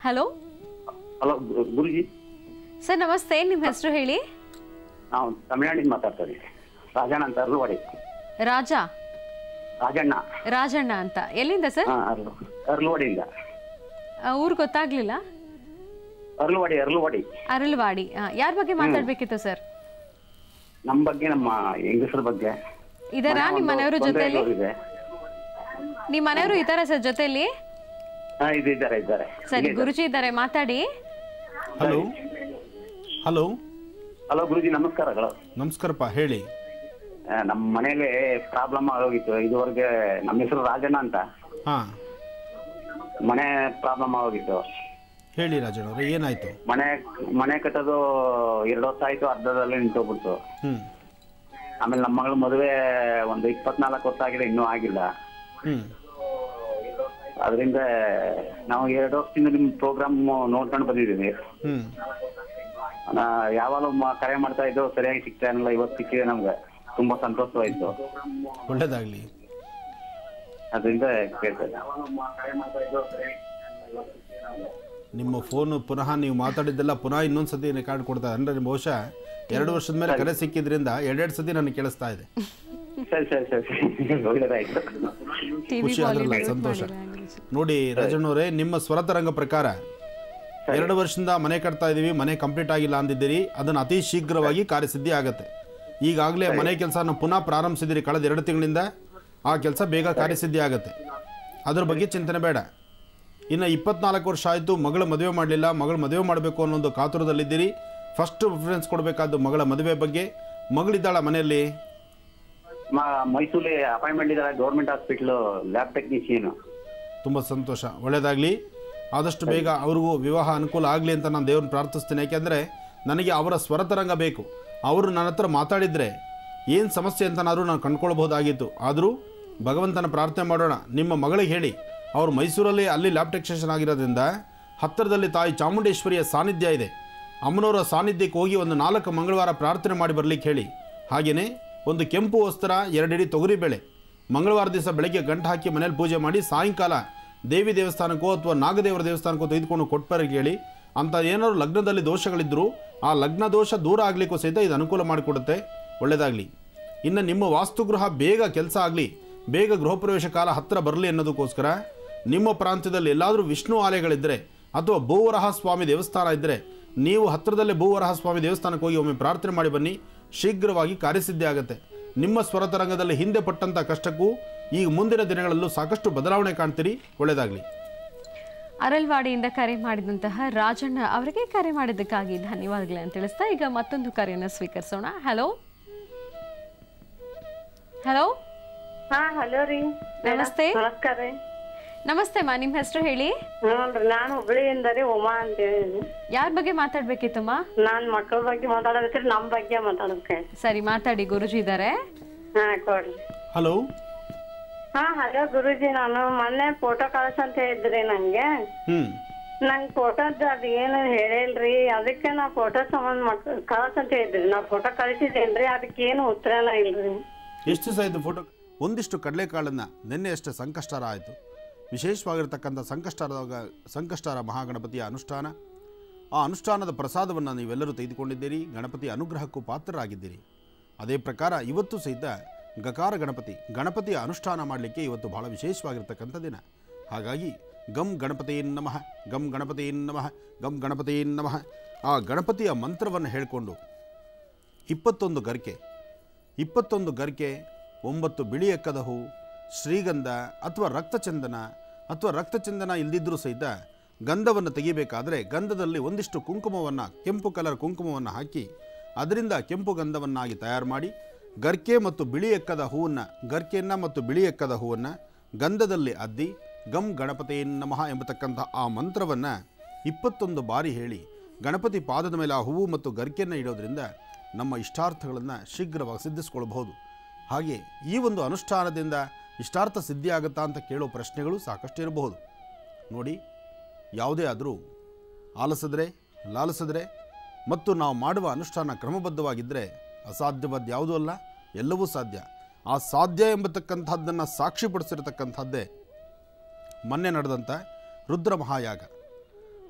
Hello hello ಗು- ಗುರುಜಿ sir ನಮಸ್ತೆ ನಿಮ್ಮ ಹೆಸರು ಹೇಳಿ ನಾವು ತಮಿಳ್ನಾಡಿಂದ ಮಾತಾಡ್ತಾ ಇದ್ದೀವಿ ರಾಜಣ್ಣ ಅಂತ ಅರ್ಲುವಾಡಿ ರಾಜ ರಾಜಣ್ಣ ರಾಜಣ್ಣ ಅಂತ ಎಲ್ಲಿಂದ ಸರ್ ಹಾಂ ಅರ್ಲು ಅರ್ಲುವಾಡಿಯಿಂದ ಆ, ಊರು ಗೊತ್ತಾಗ್ಲಿಲ್ಲ ಅರ್ಲುವಾಡಿ ಅರ್ಲುವಾಡಿ ಅರಳವಾಡಿ ಯಾರ ಬಗ್ಗೆ ಮಾತಾಡ್ಬೇಕಿತ್ತು ಸರ್ ನಮ್ಮ ಬಗ್ಗೆ ನಮ್ಮ ಹೆಂಗಸರ ಬಗ್ಗೆ ಇದರಾ ನಿಮ್ಮ ಮನೆಯವ್ರ ಜೊತೆಲಿ ಇದೆ ನಿಮ್ಮ ಮನೆಯವರು ಇದ್ದಾರ ಸರ್ ಜೊತೆಲಿ ಹಾಂ ಇದು ಇದ್ದಾರೆ ಇದ್ದಾರೆ ಸರಿ ಗುರುಜಿ ಇದ್ದಾರೆ ಮಾತಾಡಿ ಹಲೋ ಹಲೋ ಹಲೋ ಗುರುಜಿ ನಮಸ್ಕಾರಗಳು ನಮಸ್ಕಾರಪ್ಪ ಹೇಳಿ ಆ, ನಮ್ಮ ಮನೇಲಿ ಪ್ರಾಬ್ಲಮ್ ಆಗೋಗಿತ್ತು ಇದುವರೆಗೆ ನಮ್ಮ ಹೆಸರು ರಾಜಣ್ಣ ಅಂತ ಹಾಂ ಮನೆ ಪ್ರಾಬ್ಲಮ್ ಆಗೋಗಿತ್ತು ಹೇಳಿ ರಾಜಣ್ಣವ್ರೆ ಏನಾಯಿತು ಮನೆ ಮನೆ ಕಟ್ಟೋದು ಎರಡು ವರ್ಷ ಆಯ್ತು ಅರ್ಧದಲ್ಲಿ ನಿಂತೋಗ್ಬಿಡ್ತು ಹ್ಞೂ ಆಮೇಲೆ ನಮ್ಮ ಮಗಳ ಮದುವೆ ಒಂದು ಇಪ್ಪತ್ನಾಲ್ಕು ವರ್ಷ ಆಗಿದೆ ಇನ್ನೂ ಆಗಿಲ್ಲ ಹ್ಞೂ ಅದರಿಂದ ನಾವು ಎರಡು ವರ್ಷದಿಂದ ನಿಮ್ಮ ಪ್ರೋಗ್ರಾಮ್ ನೋಡ್ಕೊಂಡು ಬಂದಿದ್ದೀವಿ ಹ್ಞೂ ನಾ ಯಾವಾಗಲೂ ಮ- ಕರೆ ಮಾಡ್ತಾ ಇದ್ದು ಸರಿಯಾಗಿ ಸಿಗ್ತಾ ಇರಲಿಲ್ಲ ಇವತ್ತು ಸಿಕ್ಕಿದೆ ನಮ್ಗೆ ತುಂಬಾ ಸಂತೋಷವಾಯ್ತು ಒಳ್ಳೇದಾಗಲಿ ಅದರಿಂದ ಕೇಳ್ತೇನೆ ನಿಮ್ಮ ಫೋನು ಪುನಃ ನೀವು ಮಾತಾಡಿದ್ದೆಲ್ಲ ಪುನಃ ಇನ್ನೊಂದು ಸತಿ ರೆಕಾರ್ಡ್ ಕೊಡ್ತಾ ಅಂದರೆ ಬಹುಶಃ ಎರಡು ವರ್ಷದ ಮೇಲೆ ಕರೆ ಸಿಕ್ಕಿದ್ರಿಂದ ಎರಡೆರಡು ಸತಿ ನನಗೆ ಕೇಳಿಸ್ತಾ ಇದೆ ಸರಿ ಸರಿ ಸರಿ ಸರಿ ಒಳ್ಳೇದಾಯ್ತು ಟಿವಿ ಖುಷಿ ಆದ್ರಲ್ಲ ಸಂತೋಷ ನೋಡಿ ರಾಜಣ್ಣವರೇ ನಿಮ್ಮ ಸ್ವರತರಂಗ ಪ್ರಕಾರ ಎರಡು ವರ್ಷದಿಂದ ಮನೆ ಕಟ್ತಾ ಇದ್ದೀವಿ ಮನೆ ಕಂಪ್ಲೀಟ್ ಆಗಿಲ್ಲ ಅಂದಿದ್ದೀರಿ ಅದನ್ನು ಅತಿ ಶೀಘ್ರವಾಗಿ ಕಾರ್ಯಸಿದ್ಧಿ ಆಗುತ್ತೆ ಈಗಾಗಲೇ ಮನೆ ಕೆಲಸನ ಪುನಃ ಪ್ರಾರಂಭಿಸಿದಿರಿ ಕಳೆದ ಎರಡು ತಿಂಗಳಿಂದ ಆ ಕೆಲಸ ಬೇಗ ಕಾರ್ಯಸಿದ್ಧಿ ಆಗುತ್ತೆ ಅದ್ರ ಬಗ್ಗೆ ಚಿಂತನೆ ಬೇಡ ಇನ್ನು ಇಪ್ಪತ್ನಾಲ್ಕು ವರ್ಷ ಆಯಿತು ಮಗಳ ಮದುವೆ ಮಾಡಲಿಲ್ಲ ಮಗಳು ಮದುವೆ ಮಾಡಬೇಕು ಅನ್ನೋ ಒಂದು ಕಾತುರದಲ್ಲಿದ್ದೀರಿ ಫಸ್ಟ್ ಪ್ರಿಫರೆನ್ಸ್ ಕೊಡಬೇಕಾದ್ದು ಮಗಳ ಮದುವೆ ಬಗ್ಗೆ ಮಗಳಿದ್ದಾಳ ಮನೆಯಲ್ಲಿ ಮ- ಮೈಸೂರಲ್ಲಿ ಅಪಾಯಿಂಟ್ಮೆಂಟ್ ಇದ್ದಾರೆ ಗೌರ್ಮೆಂಟ್ ಹಾಸ್ಪಿಟ್ಲ್ ಲ್ಯಾಬ್ ಟೆಕ್ನಿಷಿಯನ್ ತುಂಬ ಸಂತೋಷ ಒಳ್ಳೆಯದಾಗಲಿ ಆದಷ್ಟು ಬೇಗ ಅವ್ರಿಗೂ ವಿವಾಹ ಅನುಕೂಲ ಆಗಲಿ ಅಂತ ನಾನು ದೇವ್ರನ್ನ ಪ್ರಾರ್ಥಿಸ್ತೀನಿ ಯಾಕೆಂದರೆ ನನಗೆ ಅವರ ಸ್ವರತರಂಗ ಬೇಕು ಅವರು ನನ್ನ ಹತ್ರ ಮಾತಾಡಿದರೆ ಏನು ಸಮಸ್ಯೆ ಅಂತನಾದರೂ ನಾನು ಕಂಡ್ಕೊಳ್ಬಹುದಾಗಿತ್ತು ಆದರೂ ಭಗವಂತನ ಪ್ರಾರ್ಥನೆ ಮಾಡೋಣ ನಿಮ್ಮ ಮಗಳಿಗೆ ಹೇಳಿ ಅವರು ಮೈಸೂರಲ್ಲಿ ಅಲ್ಲಿ ಲ್ಯಾಬ್ ಟೆಕ್ನಿಷಿಯನ್ ಆಗಿರೋದ್ರಿಂದ ಹತ್ತಿರದಲ್ಲಿ ತಾಯಿ ಚಾಮುಂಡೇಶ್ವರಿಯ ಸಾನ್ನಿಧ್ಯ ಇದೆ ಅಮ್ಮನವರ ಸಾನ್ನಿಧ್ಯಕ್ಕೆ ಹೋಗಿ ಒಂದು ನಾಲ್ಕು ಮಂಗಳವಾರ ಪ್ರಾರ್ಥನೆ ಮಾಡಿ ಬರಲಿಕ್ಕೆ ಹೇಳಿ ಹಾಗೆಯೇ ಒಂದು ಕೆಂಪು ವಸ್ತ್ರ ಎರಡಿಡಿ ತೊಗರಿಬೇಳೆ ಮಂಗಳವಾರ ದಿವಸ ಬೆಳಗ್ಗೆ ಗಂಟು ಹಾಕಿ ಮನೇಲಿ ಪೂಜೆ ಮಾಡಿ ಸಾಯಂಕಾಲ ದೇವಿ ದೇವಸ್ಥಾನಕ್ಕೋ ಅಥವಾ ನಾಗದೇವರ ದೇವಸ್ಥಾನಕ್ಕೋ ತೆಗೆದುಕೊಂಡು ಕೊಟ್ಬರಿಗೆ ಹೇಳಿ ಅಂತ ಏನಾದ್ರು ಲಗ್ನದಲ್ಲಿ ದೋಷಗಳಿದ್ದರೂ ಆ ಲಗ್ನ ದೋಷ ದೂರ ಆಗಲಿಕ್ಕೂ ಸಹಿತ ಇದು ಅನುಕೂಲ ಮಾಡಿಕೊಡುತ್ತೆ ಒಳ್ಳೆಯದಾಗಲಿ ಇನ್ನು ನಿಮ್ಮ ವಾಸ್ತುಗೃಹ ಬೇಗ ಕೆಲಸ ಆಗಲಿ ಬೇಗ ಗೃಹ ಪ್ರವೇಶ ಕಾಲ ಹತ್ತಿರ ಬರಲಿ ಅನ್ನೋದಕ್ಕೋಸ್ಕರ ನಿಮ್ಮ ಪ್ರಾಂತ್ಯದಲ್ಲಿ ಎಲ್ಲಾದರೂ ವಿಷ್ಣು ಆಲಯಗಳಿದ್ದರೆ ಅಥವಾ ಭೂವರಹ ಸ್ವಾಮಿ ದೇವಸ್ಥಾನ ಇದ್ದರೆ ನೀವು ಹತ್ತಿರದಲ್ಲೇ ಭೂವರಹ ಸ್ವಾಮಿ ದೇವಸ್ಥಾನಕ್ಕೆ ಹೋಗಿ ಒಮ್ಮೆ ಪ್ರಾರ್ಥನೆ ಮಾಡಿ ಬನ್ನಿ ಶೀಘ್ರವಾಗಿ ಕಾರ್ಯಸಿದ್ಧಿ ಆಗುತ್ತೆ ನಿಮ್ಮ ಸ್ವರತರಂಗದಲ್ಲಿ ಹಿಂದೆ ಪಟ್ಟಂಥ ಕಷ್ಟಕ್ಕೂ ಈಗ ಮುಂದಿನ ದಿನಗಳಲ್ಲೂ ಸಾಕಷ್ಟು ಬದಲಾವಣೆ ಕಾಣ್ತೀರಿ ಒಳ್ಳೆಯದಾಗಲಿ ಅರಲ್ವಾಡಿಯಿಂದ ಕರೆ ಮಾಡಿದಂತಹ ರಾಜಣ್ಣ ಅವರಿಗೆ ಕರೆ ಮಾಡಿದ್ದಕ್ಕಾಗಿ ಧನ್ಯವಾದಗಳು ಅಂತ ತಿಳಿಸ್ತಾ ಈಗ ಮತ್ತೊಂದು ಕರೆಯನ್ನು ಸ್ವೀಕರಿಸೋಣ ಹಲೋ ಹಲೋ ಹಾ ಹಲೋ ರೀ ನಮಸ್ತೆ. ನಮಸ್ಕಾರ ರೀ ನಮಸ್ತೆ ಮಾ ನಿಮ್ಮ ಹೆಸರು ಹೇಳಿ ಹ್ಞೂನ್ರಿ ನಾನು ಹುಬ್ಳಿಯಿಂದ ರೀ ಉಮಾ ಅಂತ ಹೇಳಿ ಯಾರ ಬಗ್ಗೆ ಮಾತಾಡ್ಬೇಕಿತ್ತಮ್ಮ ನಾನ್ ಮಕ್ಕಳ ಬಗ್ಗೆ ಮಾತಾಡೋದಕ್ರಿ ನಮ್ ಬಗ್ಗೆ ಮಾತಾಡೋದಕ್ಕೆ ಸರಿ ಮಾತಾಡಿ ಗುರುಜಿ ಇದ್ದಾರೆ ಹಾ ಕೊಡ್ರಿ ಹಲೋ ಹಾ ಹಲೋ ಗುರುಜಿ ನಾನು ಮೊನ್ನೆ ಫೋಟೋ ಕಳ್ಸ ಅಂತ ಹೇಳಿದ್ರಿ ನಂಗೆ ಹ್ಞೂ ನಂಗ್ ಫೋಟೋದ್ ಅದ್ ಏನು ಹೇಳಿಲ್ರಿ ಅದಕ್ಕೆ ನಾ ಫೋಟೋ ಸಂಬಂಧ ಮಕ್ ಕಳ್ಸ ಅಂತ ಹೇಳಿದ್ರಿ ನಾ ಫೋಟೋ ಕಳಿಸಿದ್ದೇನ್ರಿ ಅದಕ್ಕೆ ಏನು ಉತ್ತರನ ಇಲ್ರಿ ಎಷ್ಟು ದಿವಸ ಆಯಿತು ಫೋಟೋ ಒಂದಿಷ್ಟು ಕಡಲೆಕಾಳನ್ನು ನಿನ್ನೆ ಅಷ್ಟೇ ಸಂಕಷ್ಟಾರ ಆಯಿತು ವಿಶೇಷವಾಗಿರ್ತಕ್ಕಂಥ ಸಂಕಷ್ಟಾರ ಸಂಕಷ್ಟಾರ ಮಹಾಗಣಪತಿಯ ಅನುಷ್ಠಾನ ಆ ಅನುಷ್ಠಾನದ ಪ್ರಸಾದವನ್ನು ನೀವೆಲ್ಲರೂ ತೆಗೆದುಕೊಂಡಿದ್ದೀರಿ ಗಣಪತಿ ಅನುಗ್ರಹಕ್ಕೂ ಪಾತ್ರರಾಗಿದ್ದೀರಿ ಅದೇ ಪ್ರಕಾರ ಇವತ್ತು ಸಹಿತ ಗಕಾರ ಗಣಪತಿ ಗಣಪತಿಯ ಅನುಷ್ಠಾನ ಮಾಡಲಿಕ್ಕೆ ಇವತ್ತು ಬಹಳ ವಿಶೇಷವಾಗಿರ್ತಕ್ಕಂಥ ದಿನ ಹಾಗಾಗಿ ಗಂ ಗಣಪತಿಯನ್ ನಮಃ ಗಂ ಗಣಪತಿಯನ್ ನಮಃ ಗಂ ಗಣಪತಿಯನ್ ನಮಃ ಆ ಗಣಪತಿಯ ಮಂತ್ರವನ್ನು ಹೇಳಿಕೊಂಡು ಇಪ್ಪತ್ತೊಂದು ಗರಿಕೆ ಇಪ್ಪತ್ತೊಂದು ಗರಿಕೆ ಒಂಬತ್ತು ಬಿಳಿ ಎಕ್ಕದ ಹೂ ಶ್ರೀಗಂಧ ಅಥವಾ ರಕ್ತಚಂದನ ಅಥವಾ ರಕ್ತಚಂದನ ಇಲ್ದಿದ್ರೂ ಸಹಿತ ಗಂಧವನ್ನು ತೆಗಿಬೇಕಾದರೆ ಗಂಧದಲ್ಲಿ ಒಂದಿಷ್ಟು ಕುಂಕುಮವನ್ನು ಕೆಂಪು ಕಲರ್ ಕುಂಕುಮವನ್ನು ಹಾಕಿ ಅದರಿಂದ ಕೆಂಪು ಗಂಧವನ್ನಾಗಿ ತಯಾರು ಮಾಡಿ ಗರ್ಕೆ ಮತ್ತು ಬಿಳಿ ಎಕ್ಕದ ಹೂವನ್ನು ಗರ್ಕೆಯನ್ನು ಮತ್ತು ಬಿಳಿ ಎಕ್ಕದ ಹೂವನ್ನು ಗಂಧದಲ್ಲಿ ಅದ್ದಿ ಗಂ ಗಣಪತಿ ನಮಃ ಎಂಬತಕ್ಕಂಥ ಆ ಮಂತ್ರವನ್ನು ಇಪ್ಪತ್ತೊಂದು ಬಾರಿ ಹೇಳಿ ಗಣಪತಿ ಪಾದದ ಮೇಲೆ ಆ ಹೂವು ಮತ್ತು ಗರಿಕೆಯನ್ನು ಇಡೋದ್ರಿಂದ ನಮ್ಮ ಇಷ್ಟಾರ್ಥಗಳನ್ನು ಶೀಘ್ರವಾಗಿ ಸಿದ್ಧಿಸ್ಕೊಳ್ಬಹುದು ಹಾಗೆ ಈ ಒಂದು ಅನುಷ್ಠಾನದಿಂದ ಇಷ್ಟಾರ್ಥ ಸಿದ್ಧಿ ಆಗುತ್ತಾ ಅಂತ ಕೇಳೋ ಪ್ರಶ್ನೆಗಳು ಸಾಕಷ್ಟು ಇರಬಹುದು ನೋಡಿ ಯಾವುದೇ ಆದರೂ ಆಲಸಿದ್ರೆ ಲಾಲಿಸಿದ್ರೆ ಮತ್ತು ನಾವು ಮಾಡುವ ಅನುಷ್ಠಾನ ಕ್ರಮಬದ್ಧವಾಗಿದ್ದರೆ ಅಸಾಧ್ಯವಾದ ಯಾವುದೂ ಅಲ್ಲ ಎಲ್ಲವೂ ಸಾಧ್ಯ ಆ ಸಾಧ್ಯ ಎಂಬತಕ್ಕಂಥದ್ದನ್ನು ಸಾಕ್ಷಿಪಡಿಸಿರತಕ್ಕಂಥದ್ದೇ ಮೊನ್ನೆ ನಡೆದಂಥ ರುದ್ರ ಮಹಾಯಾಗ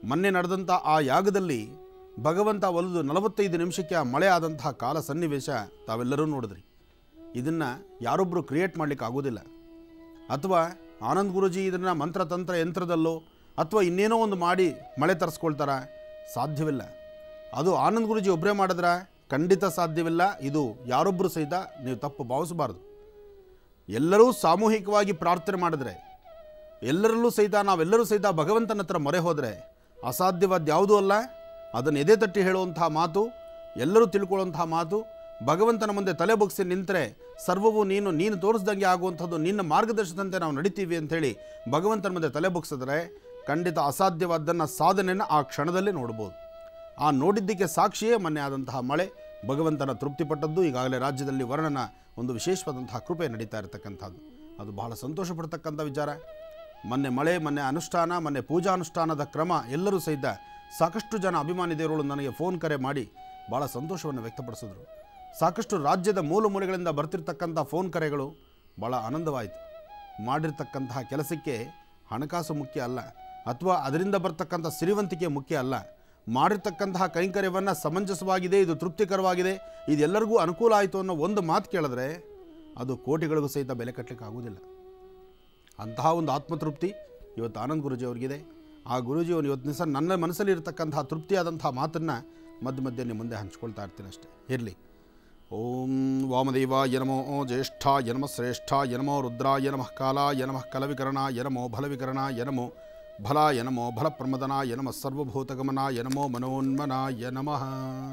ಮೊನ್ನೆ ನಡೆದಂಥ ಆ ಯಾಗದಲ್ಲಿ ಭಗವಂತ ಒಲಿದು ನಲವತ್ತೈದು ನಿಮಿಷಕ್ಕೆ ಆ ಮಳೆ ಆದಂತಹ ಕಾಲ ಸನ್ನಿವೇಶ ತಾವೆಲ್ಲರೂ ನೋಡಿದ್ರಿ ಇದನ್ನು ಯಾರೊಬ್ಬರು ಕ್ರಿಯೇಟ್ ಮಾಡಲಿಕ್ಕೆ ಆಗೋದಿಲ್ಲ ಅಥವಾ ಆನಂದ್ ಗುರುಜಿ ಇದನ್ನು ಮಂತ್ರತಂತ್ರ ಯಂತ್ರದಲ್ಲೋ ಅಥವಾ ಇನ್ನೇನೋ ಒಂದು ಮಾಡಿ ಮಳೆ ತರಿಸ್ಕೊಳ್ತಾರ ಸಾಧ್ಯವಿಲ್ಲ ಅದು ಆನಂದ್ ಗುರುಜಿ ಒಬ್ಬರೇ ಮಾಡಿದ್ರ ಖಂಡಿತ ಸಾಧ್ಯವಿಲ್ಲ ಇದು ಯಾರೊಬ್ಬರು ಸಹಿತ ನೀವು ತಪ್ಪು ಭಾವಿಸಬಾರ್ದು ಎಲ್ಲರೂ ಸಾಮೂಹಿಕವಾಗಿ ಪ್ರಾರ್ಥನೆ ಮಾಡಿದ್ರೆ ಎಲ್ಲರಲ್ಲೂ ಸಹಿತ ನಾವೆಲ್ಲರೂ ಸಹಿತ ಭಗವಂತನ ಹತ್ರ ಮೊರೆ ಹೋದರೆ ಅಸಾಧ್ಯವಾದ ಯಾವುದೂ ಅಲ್ಲ ಅದನ್ನು ಎದೆ ತಟ್ಟಿ ಹೇಳುವಂತಹ ಮಾತು ಎಲ್ಲರೂ ತಿಳ್ಕೊಳ್ಳುವಂತಹ ಮಾತು ಭಗವಂತನ ಮುಂದೆ ತಲೆ ಬಗ್ಸಿ ನಿಂತರೆ ಸರ್ವವು ನೀನು ನೀನು ತೋರಿಸ್ದಂಗೆ ಆಗುವಂಥದ್ದು ನಿನ್ನ ಮಾರ್ಗದರ್ಶನದಂತೆ ನಾವು ನಡಿತೀವಿ ಅಂಥೇಳಿ ಭಗವಂತನ ಮುಂದೆ ತಲೆ ಬಗ್ಸಿದ್ರೆ ಖಂಡಿತ ಅಸಾಧ್ಯವಾದ್ದನ್ನು ಸಾಧನೆಯನ್ನು ಆ ಕ್ಷಣದಲ್ಲೇ ನೋಡ್ಬೋದು ಆ ನೋಡಿದ್ದಕ್ಕೆ ಸಾಕ್ಷಿಯೇ ಮೊನ್ನೆ ಆದಂತಹ ಮಳೆ ಭಗವಂತನ ತೃಪ್ತಿಪಟ್ಟದ್ದು ಈಗಾಗಲೇ ರಾಜ್ಯದಲ್ಲಿ ವರ್ಣನ ಒಂದು ವಿಶೇಷವಾದಂತಹ ಕೃಪೆ ನಡೀತಾ ಇರತಕ್ಕಂಥದ್ದು ಅದು ಬಹಳ ಸಂತೋಷ ಪಡ್ತಕ್ಕಂಥ ವಿಚಾರ ಮೊನ್ನೆ ಮಳೆ ಮೊನ್ನೆ ಅನುಷ್ಠಾನ ಮೊನ್ನೆ ಪೂಜಾನುಷ್ಠಾನದ ಕ್ರಮ ಎಲ್ಲರೂ ಸಹಿತ ಸಾಕಷ್ಟು ಜನ ಅಭಿಮಾನಿ ದೇವರುಗಳು ನನಗೆ ಫೋನ್ ಕರೆ ಮಾಡಿ ಭಾಳ ಸಂತೋಷವನ್ನು ವ್ಯಕ್ತಪಡಿಸಿದ್ರು ಸಾಕಷ್ಟು ರಾಜ್ಯದ ಮೂಲ ಮೂಲೆಗಳಿಂದ ಬರ್ತಿರ್ತಕ್ಕಂಥ ಫೋನ್ ಕರೆಗಳು ಭಾಳ ಆನಂದವಾಯಿತು ಮಾಡಿರ್ತಕ್ಕಂತಹ ಕೆಲಸಕ್ಕೆ ಹಣಕಾಸು ಮುಖ್ಯ ಅಲ್ಲ ಅಥವಾ ಅದರಿಂದ ಬರ್ತಕ್ಕಂಥ ಸಿರಿವಂತಿಕೆ ಮುಖ್ಯ ಅಲ್ಲ ಮಾಡಿರ್ತಕ್ಕಂತಹ ಕೈಂಕರ್ಯವನ್ನು ಸಮಂಜಸವಾಗಿದೆ ಇದು ತೃಪ್ತಿಕರವಾಗಿದೆ ಇದೆಲ್ಲರಿಗೂ ಅನುಕೂಲ ಆಯಿತು ಅನ್ನೋ ಒಂದು ಮಾತು ಕೇಳಿದ್ರೆ ಅದು ಕೋಟಿಗಳಿಗೂ ಸಹಿತ ಬೆಲೆ ಕಟ್ಟಲಿಕ್ಕೆ ಆಗೋದಿಲ್ಲ ಅಂತಹ ಒಂದು ಆತ್ಮತೃಪ್ತಿ ಇವತ್ತು ಆನಂದ್ ಗುರುಜಿ ಅವ್ರಿಗಿದೆ ಆ ಗುರೂಜಿಯವರು ಇವತ್ತು ದಿವಸ ನನ್ನ ಮನಸ್ಸಲ್ಲಿ ಇರತಕ್ಕಂತಹ ತೃಪ್ತಿಯಾದಂತಹ ಮಾತನ್ನು ಮಧ್ಯ ಮಧ್ಯೆ ನಿಮ್ಮ ಮುಂದೆ ಹಂಚ್ಕೊಳ್ತಾ ಇರ್ತೀನಿ ಅಷ್ಟೇ ಇರಲಿ ಓಂ ವಾಮದೇವಾಯ ನಮೋ ಜ್ಯೇಷ್ಠಾಯ ನಮಃ ಶ್ರೇಷ್ಠಾಯ ನಮೋ ರುದ್ರಾಯ ನಮಃ ಕಾಲಾಯ ನಮಃ ಕಲವಿಕರಣಾಯ ನಮೋ ಫಲವಿಕರಣಾಯ ನಮೋ ಫಲಾಯ ನಮೋ ಫಲಪ್ರಮದನಾಯ ನಮಃ ಸರ್ವಭೂತಗಮನಾಯ ನಮೋ ಮನೋನ್ಮನಾಯ ನಮಃ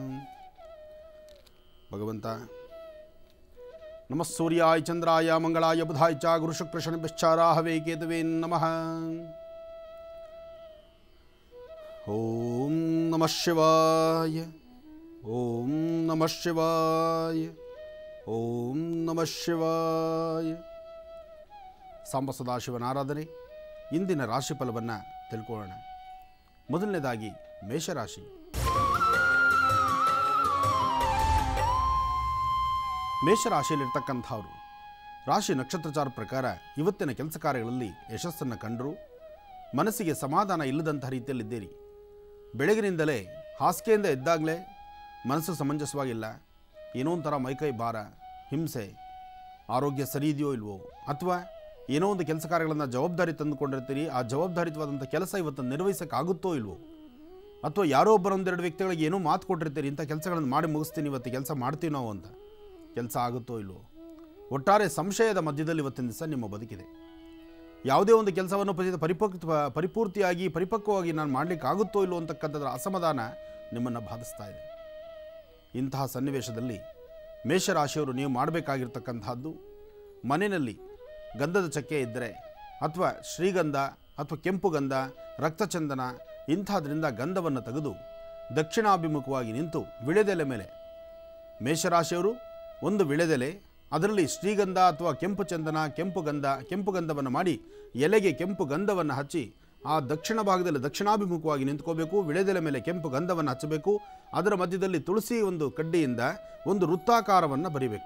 ಭಗವಂತ ನಮಃ ಸೂರ್ಯಾಯ ಚಂದ್ರಾಯ ಮಂಗಳಾಯ ಬುಧಾಯ ಚ ಗುರುಶುಕ್ರಶನಿಶ್ಚಾರಾಹವೇ ಕೇತುವೇ ನಮಃ ಓಂ ನಮಃ ಶಿವಾಯ ಓಂ ನಮಃ ಶಿವಾಯ ಓಂ ನಮಃ ಶಿವಾಯ ಸಾಂಬ ಸದಾಶಿವನ ಆರಾಧನೆ ಇಂದಿನ ರಾಶಿ ಫಲವನ್ನು ತಿಳ್ಕೊಳ್ಳೋಣ ಮೊದಲನೇದಾಗಿ ಮೇಷರಾಶಿ ಮೇಷರಾಶಿಯಲ್ಲಿರ್ತಕ್ಕಂಥವ್ರು ರಾಶಿ ನಕ್ಷತ್ರಚಾರ ಪ್ರಕಾರ ಇವತ್ತಿನ ಕೆಲಸ ಕಾರ್ಯಗಳಲ್ಲಿ ಯಶಸ್ಸನ್ನು ಕಂಡರೂ ಮನಸ್ಸಿಗೆ ಸಮಾಧಾನ ಇಲ್ಲದಂಥ ರೀತಿಯಲ್ಲಿದ್ದೀರಿ ಬೆಳಗಿನಿಂದಲೇ ಹಾಸಿಗೆಯಿಂದ ಎದ್ದಾಗಲೇ ಮನಸ್ಸು ಸಮಂಜಸವಾಗಿಲ್ಲ ಏನೋ ಒಂಥರ ಮೈಕೈ ಭಾರ ಹಿಂಸೆ ಆರೋಗ್ಯ ಸರಿ ಇದೆಯೋ ಇಲ್ವೋ ಅಥವಾ ಏನೋ ಒಂದು ಕೆಲಸ ಕಾರ್ಯಗಳನ್ನು ಜವಾಬ್ದಾರಿ ತಂದುಕೊಂಡಿರ್ತೀರಿ ಆ ಜವಾಬ್ದಾರಿತವಾದಂಥ ಕೆಲಸ ಇವತ್ತು ನಿರ್ವಹಿಸೋಕ್ಕಾಗುತ್ತೋ ಇಲ್ವೋ ಅಥವಾ ಯಾರೋ ಒಬ್ಬರ ಒಂದೆರಡು ವ್ಯಕ್ತಿಗಳಿಗೆ ಏನೋ ಮಾತು ಕೊಟ್ಟಿರ್ತೀರಿ ಇಂಥ ಕೆಲಸಗಳನ್ನು ಮಾಡಿ ಮುಗಿಸ್ತೀನಿ ಇವತ್ತು ಕೆಲಸ ಮಾಡ್ತೀವಿ ನಾವು ಅಂತ ಕೆಲಸ ಆಗುತ್ತೋ ಇಲ್ವೋ ಒಟ್ಟಾರೆ ಸಂಶಯದ ಮಧ್ಯದಲ್ಲಿ ಇವತ್ತಿನ ದಿವಸ ನಿಮ್ಮ ಬದುಕಿದೆ ಯಾವುದೇ ಒಂದು ಕೆಲಸವನ್ನು ಪರಿ ಪರಿಪಕ್ವ ಪರಿಪೂರ್ತಿಯಾಗಿ ಪರಿಪಕ್ವವಾಗಿ ನಾನು ಮಾಡಲಿಕ್ಕೆ ಆಗುತ್ತೋ ಇಲ್ಲೋ ಅಂತಕ್ಕಂಥದ್ರ ಅಸಮಾಧಾನ ನಿಮ್ಮನ್ನು ಬಾಧಿಸ್ತಾ ಇದೆ ಇಂತಹ ಸನ್ನಿವೇಶದಲ್ಲಿ ಮೇಷರಾಶಿಯವರು ನೀವು ಮಾಡಬೇಕಾಗಿರ್ತಕ್ಕಂಥದ್ದು ಮನೆಯಲ್ಲಿ ಗಂಧದ ಚಕ್ಕೆ ಇದ್ದರೆ ಅಥವಾ ಶ್ರೀಗಂಧ ಅಥವಾ ಕೆಂಪು ಗಂಧ ರಕ್ತಚಂದನ ಇಂಥದ್ರಿಂದ ಗಂಧವನ್ನು ತೆಗೆದು ದಕ್ಷಿಣಾಭಿಮುಖವಾಗಿ ನಿಂತು ವಿಳೆದೆಲೆ ಮೇಲೆ ಮೇಷರಾಶಿಯವರು ಒಂದು ವಿಳೆದೆಲೆ ಅದರಲ್ಲಿ ಶ್ರೀಗಂಧ ಅಥವಾ ಕೆಂಪು ಚಂದನ ಕೆಂಪು ಗಂಧ ಕೆಂಪು ಗಂಧವನ್ನು ಮಾಡಿ ಎಲೆಗೆ ಕೆಂಪು ಗಂಧವನ್ನು ಹಚ್ಚಿ ಆ ದಕ್ಷಿಣ ಭಾಗದಲ್ಲಿ ದಕ್ಷಿಣಾಭಿಮುಖವಾಗಿ ನಿಂತ್ಕೋಬೇಕು ವಿಳೆದೆಲೆ ಮೇಲೆ ಕೆಂಪು ಗಂಧವನ್ನು ಹಚ್ಚಬೇಕು ಅದರ ಮಧ್ಯದಲ್ಲಿ ತುಳಸಿ ಒಂದು ಕಡ್ಡಿಯಿಂದ ಒಂದು ವೃತ್ತಾಕಾರವನ್ನು ಬರಿಬೇಕು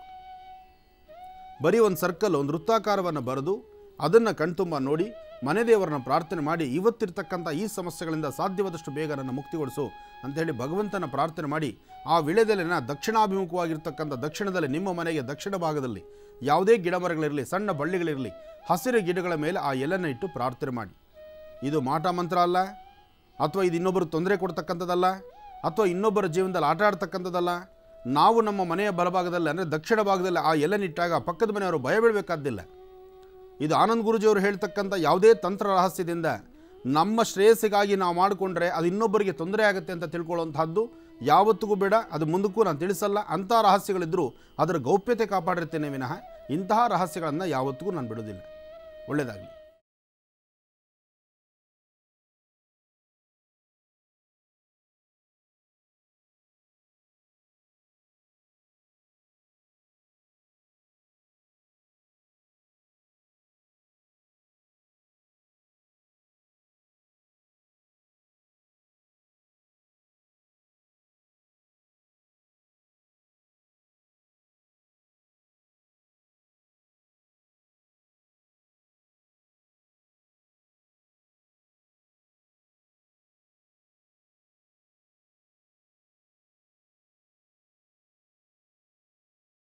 ಬರೀ ಒಂದು ಸರ್ಕಲ್ ಒಂದು ವೃತ್ತಾಕಾರವನ್ನು ಬರೆದು ಅದನ್ನು ಕಣ್ತುಂಬ ನೋಡಿ ಮನೆ ದೇವರನ್ನ ಪ್ರಾರ್ಥನೆ ಮಾಡಿ ಇವತ್ತಿರ್ತಕ್ಕಂಥ ಈ ಸಮಸ್ಯೆಗಳಿಂದ ಸಾಧ್ಯವಾದಷ್ಟು ಬೇಗ ನನ್ನ ಮುಕ್ತಿಗೊಳಿಸು ಅಂಥೇಳಿ ಭಗವಂತನ ಪ್ರಾರ್ಥನೆ ಮಾಡಿ ಆ ವಿಳೆದೆಲೆನ ದಕ್ಷಿಣಾಭಿಮುಖವಾಗಿರ್ತಕ್ಕಂಥ ದಕ್ಷಿಣದಲ್ಲಿ ನಿಮ್ಮ ಮನೆಗೆ ದಕ್ಷಿಣ ಭಾಗದಲ್ಲಿ ಯಾವುದೇ ಗಿಡ ಮರಗಳಿರಲಿ ಸಣ್ಣ ಬಳ್ಳಿಗಳಿರಲಿ ಹಸಿರು ಗಿಡಗಳ ಮೇಲೆ ಆ ಎಲೆನ ಇಟ್ಟು ಪ್ರಾರ್ಥನೆ ಮಾಡಿ ಇದು ಮಾಟ ಮಂತ್ರ ಅಲ್ಲ ಅಥವಾ ಇದು ಇನ್ನೊಬ್ಬರು ತೊಂದರೆ ಕೊಡ್ತಕ್ಕಂಥದ್ದಲ್ಲ ಅಥವಾ ಇನ್ನೊಬ್ಬರ ಜೀವನದಲ್ಲಿ ಆಟ ಆಡ್ತಕ್ಕಂಥದ್ದಲ್ಲ ನಾವು ನಮ್ಮ ಮನೆಯ ಬಲಭಾಗದಲ್ಲಿ ಅಂದರೆ ದಕ್ಷಿಣ ಭಾಗದಲ್ಲಿ ಆ ಎಲೆನಿಟ್ಟಾಗ ಪಕ್ಕದ ಮನೆಯವರು ಭಯ ಬೀಳಬೇಕಾದ್ದಿಲ್ಲ ಇದು ಆನಂದ್ ಗುರುಜಿಯವರು ಹೇಳ್ತಕ್ಕಂಥ ಯಾವುದೇ ತಂತ್ರ ರಹಸ್ಯದಿಂದ ನಮ್ಮ ಶ್ರೇಯಸ್ಸಿಗಾಗಿ ನಾವು ಮಾಡಿಕೊಂಡ್ರೆ ಅದು ಇನ್ನೊಬ್ಬರಿಗೆ ತೊಂದರೆ ಆಗುತ್ತೆ ಅಂತ ತಿಳ್ಕೊಳ್ಳುವಂತಹದ್ದು ಯಾವತ್ತಿಗೂ ಬೇಡ ಅದು ಮುಂದಕ್ಕೂ ನಾನು ತಿಳಿಸಲ್ಲ ಅಂಥ ರಹಸ್ಯಗಳಿದ್ದರೂ ಅದರ ಗೌಪ್ಯತೆ ಕಾಪಾಡಿರ್ತೇನೆ ವಿನಃ ಇಂತಹ ರಹಸ್ಯಗಳನ್ನು ಯಾವತ್ತಿಗೂ ನಾನು ಬಿಡೋದಿಲ್ಲ ಒಳ್ಳೆಯದಾಗಲಿ